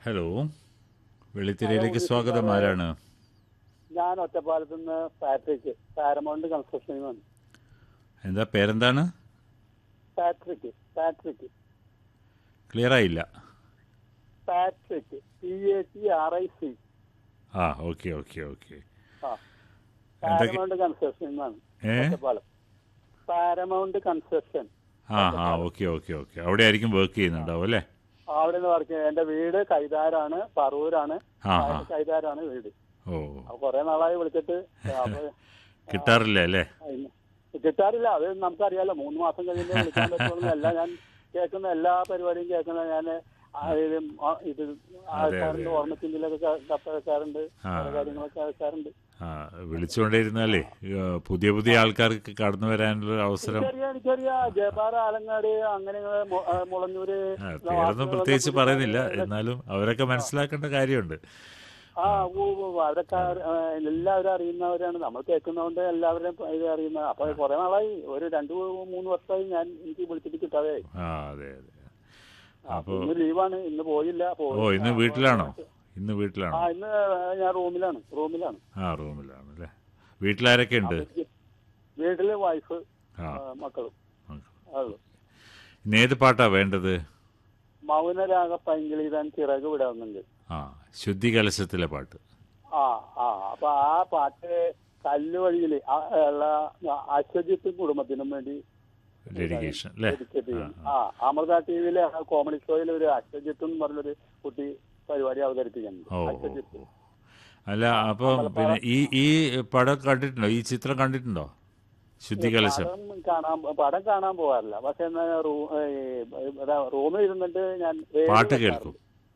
Hello വെള്ളിത്തിരയിലേക്ക് സ്വാഗതം ആരാണ് ഞാൻ ഒറ്റപ്പാലത്ത് നിന്ന് പാട്രിക് പാരമൗണ്ട് കൺസ്ട്രക്ഷനിൽ വന്നു എന്താ പേരെന്താണ് പാട്രിക് പാട്രിക് ക്ലിയർ ആയില്ല Patrick P A T R I C ആ ഓക്കെ ഓക്കെ ഓക്കെ ആ എന്തൊക്കെ- പാരമൗണ്ട് കൺസ്ട്രക്ഷൻ എന്നാണ് ഏ ഒറ്റപ്പാലം പാരമൗണ്ട് കൺസ്ട്രക്ഷൻ ആ ആ ഓക്കെ ഓക്കെ ഓക്കെ അവിടെ ആയിരിക്കും വർക്ക് ചെയ്യുന്നുണ്ടാവും അല്ലേ അവിടെ നിന്ന് വർക്ക് ചെയ്യുന്നത് എന്റെ വീട് കൈതാരാണ് പറവൂരാണ് ആ ആ കൈതാരാണ് വീട് ഓ അപ്പൊ കുറെ നാളായി വിളിച്ചിട്ട് അപ്പൊ കിട്ടാറില്ല അല്ലേ അതിന് കിട്ടാറില്ല അത് നമുക്കറിയാലോ മൂന്ന് മാസം കഴിയുമ്പോൾ വിളിക്കാൻ പറ്റുള്ളൂ എല്ലാം ഞാൻ കേൾക്കുന്ന എല്ലാ പരിപാടിയും കേൾക്കുന്ന ഞാൻ ആരെയും ആ ഇത് ആൾക്കാരുണ്ട് ഓർമ്മച്ചിന്തിലൊക്കെ കപ്പ വെക്കാറുണ്ട് ആ. പല കാര്യങ്ങളൊക്കെ വെക്കാറുണ്ട് ആ വിളിച്ചുകൊണ്ടിരുന്നാലേ ഏ, പുതിയ പുതിയ ആൾക്കാർക്ക് കടന്നു വരാനുള്ള അവസരം എനിക്കറിയാം എനിക്കറിയാം ജയപാറ ആലങ്ങാട് അങ്ങനെ മു- ആ, മുളഞ്ഞൂര് ആ, പേരൊന്നും പ്രത്യേകിച്ച് പറയുന്നില്ല എന്നാലും അവരൊക്കെ മനസ്സിലാക്കേണ്ട കാര്യമുണ്ട് ആ ഓ ഓ, അതൊക്കെ അറി- ആ, എല്ലാവരും അറിയുന്നവരാണ് നമ്മൾ കേൾക്കുന്നതുകൊണ്ട് എല്ലാവരും ഇത് അറിയുന്ന അപ്പൊ കുറെ നാളായി ഒരു രണ്ടു മൂന്ന് വർഷമായി ഞാൻ എനിക്ക് വിളിച്ചിട്ട് കിട്ടാതെ ആ അതെ അതെ അപ്പൊ ഇന്ന് ലീവാണ് ഇന്ന് പോയില്ല പോയി. ഓ ഇന്ന് വീട്ടിലാണോ ഇന്ന് വീട്ടിലാണോ ആ ഇന്ന് ഞാൻ റൂമിലാണ് റൂമിലാണ് ആ റൂമിലാണ് അല്ലേ വീട്ടിലാരൊക്കെ ഉണ്ട് വീട്ടില് വൈഫ് ആ മക്കളും അതുള്ളൂ ഇന്ന് ഏത് പാട്ടാ വേണ്ടത് മൗനരാഗ പൈങ്കിളിതാൻ ചിറക് വിടാവുന്നുണ്ട് ആ ശുദ്ധി കലശത്തിലെ പാട്ട് ആ ആ അപ്പൊ ആ പാട്ട് കല്ലുവഴിയില് ആ- ഉള്ള അശ്വജിത്ത് കുടുംബത്തിനും വേണ്ടി ഡെഡിക്കേഷൻ അല്ലേ dedicate ചെയ്യും. ആ അമൃത ടി വിയിലെ കോമഡി ഷോയിൽ ഒരു അശ്വജിത്ത് എന്ന് പറഞ്ഞൊരു കുട്ടി പരിപാടി അവതരിപ്പിക്കുന്നുണ്ട് ഓ ഓ, അശ്വജിത്ത് ഓ. അല്ല അപ്പം പിന്നെ ഈ ഈ പടം കണ്ടിട്ടുണ്ടോ ഈ ചിത്രം കണ്ടിട്ടുണ്ടോ ശുദ്ധി കലശം പടം കാണാൻ പടം കാണാൻ പോകാറില്ല പക്ഷെ എന്നാ റൂ- ഏ, ഇവിടെ റൂമിൽ ഇരുന്നിട്ട് ഞാൻ radio പാട്ട് വെക്കാറുണ്ട്. കേൾക്കും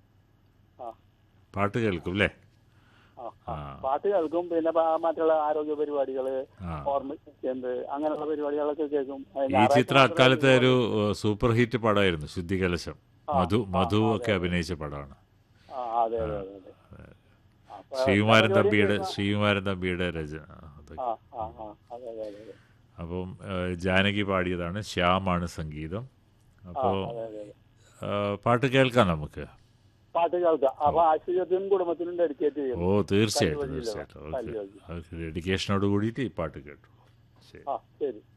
ആ പാട്ട് കേൾക്കും അല്ലേ ആ, ആ പാട്ട് കേൾക്കും പിന്നെ പ- മറ്റുള്ള ആരോഗ്യ പരിപാടികള് ആ ഓർമ്മിക്കുന്നത് അങ്ങനെയുള്ള പരിപാടികളൊക്കെ കേൾക്കും അത് ഈ ഞായറാഴ്ച ചിത്രം മാത്രമേ അക്കാലത്തെ ഒരു സൂപ്പർ ഹിറ്റ് പടമായിരുന്നു ശുദ്ധി കലശം മധു മധു ഒക്കെ അഭിനയിച്ച പടമാണ് ആ, അതെ അതെ അതെ അതെ അപ്പൊ ശ്രീകുമാരൻ പരിപാടി തമ്പിയുടെ കേൾക്കാം. ശ്രീകുമാരൻ തമ്പിയുടെ രചന അതൊക്കെ. ആ ആ ആ അതെ അതെ അതെ അതെ അപ്പം ഏഹ്, ജാനകി പാടിയതാണ് ശ്യാമാണ് സംഗീതം ആ, അപ്പോൾ അതെ അതെ അതെ പാട്ട് കേൾക്കാം നമുക്ക് പാട്ട് കേൾക്കാം അപ്പൊ ആശ്ചര്യത്തിനും കുടുംബത്തിനും ഡെഡിക്കേറ്റ് ചെയ്യും ഓ തീർച്ചയായിട്ടും കല്ലുവഴിയിലോ? തീർച്ചയായിട്ടും ഓക്കെ കല്ലുവഴി. ഡെഡിക്കേഷനോട് കൂടിയിട്ട് ഈ പാട്ട് കേട്ടു ശരി ആ ശരി